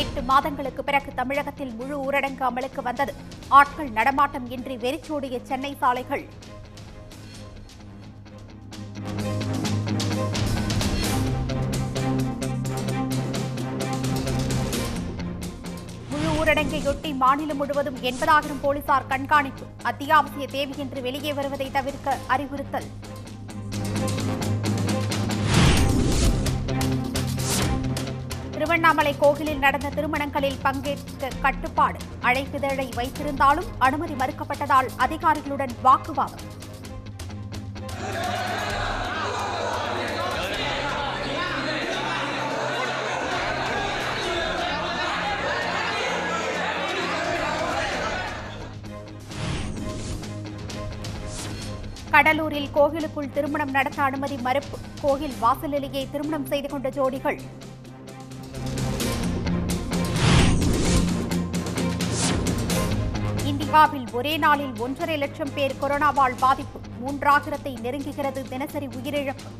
எட்டு மாதங்களுக்கு பிறகு தமிழகத்தில் முழு ஊரடங்கு அமலுக்கு வந்தது ஆட்கள் நடமாட்டம் இன்றி வெறிச்சோடிய சென்னை சாலைகள் முழு ஊரடங்கையொட்டி மாநிலம் முழுவதும் எண்பதாயிரம் போலீசார் கண்காணிப்பு அத்தியாவசிய தேவையின்றி வெளியே வருவதை தவிர்க்க அறிவுறுத்தல் திருவண்ணாமலை கோவிலில் நடந்த திருமணங்களில் பங்கேற்க கட்டுப்பாடு அழைப்பிதழை வைத்திருந்தாலும் அனுமதி மறுக்கப்பட்டதால் அதிகாரிகளுடன் வாக்குவாதம் கடலூரில் கோவிலுக்குள் திருமணம் நடத்த அனுமதி மறுப்பு கோவில் வாசலிலேயே திருமணம் செய்து கொண்ட ஜோடிகள் இந்தியாவில் ஒரே நாளில் ஒன்றரை லட்சம் பேர் கொரோனாவால் பாதிப்பு மூன்றாயிரத்தை நெருங்குகிறது தினசரி உயிரிழப்பு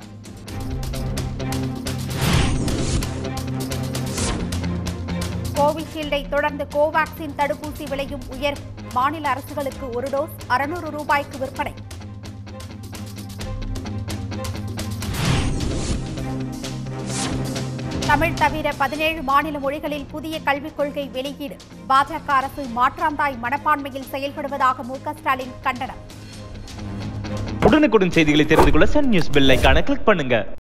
கோவிஷீல்டை தொடர்ந்து கோவாக்சின் தடுப்பூசி விலையும் உயர்வு மாநில அரசுகளுக்கு ஒரு டோஸ் அறுநூறு ரூபாய்க்கு விற்பனை தமிழ் தவிர பதினேழு மாநில மொழிகளில் புதிய கல்விக் கொள்கை வெளியீடு பாஜக அரசு மாற்றாந்தாய் மனப்பான்மையில் செயல்படுவதாக மு க ஸ்டாலின் கண்டனம் உடனுக்குடன் செய்திகளை தெரிந்து கொள்ள சன் நியூஸ் பெல் ஐகானை கிளிக் பண்ணுங்க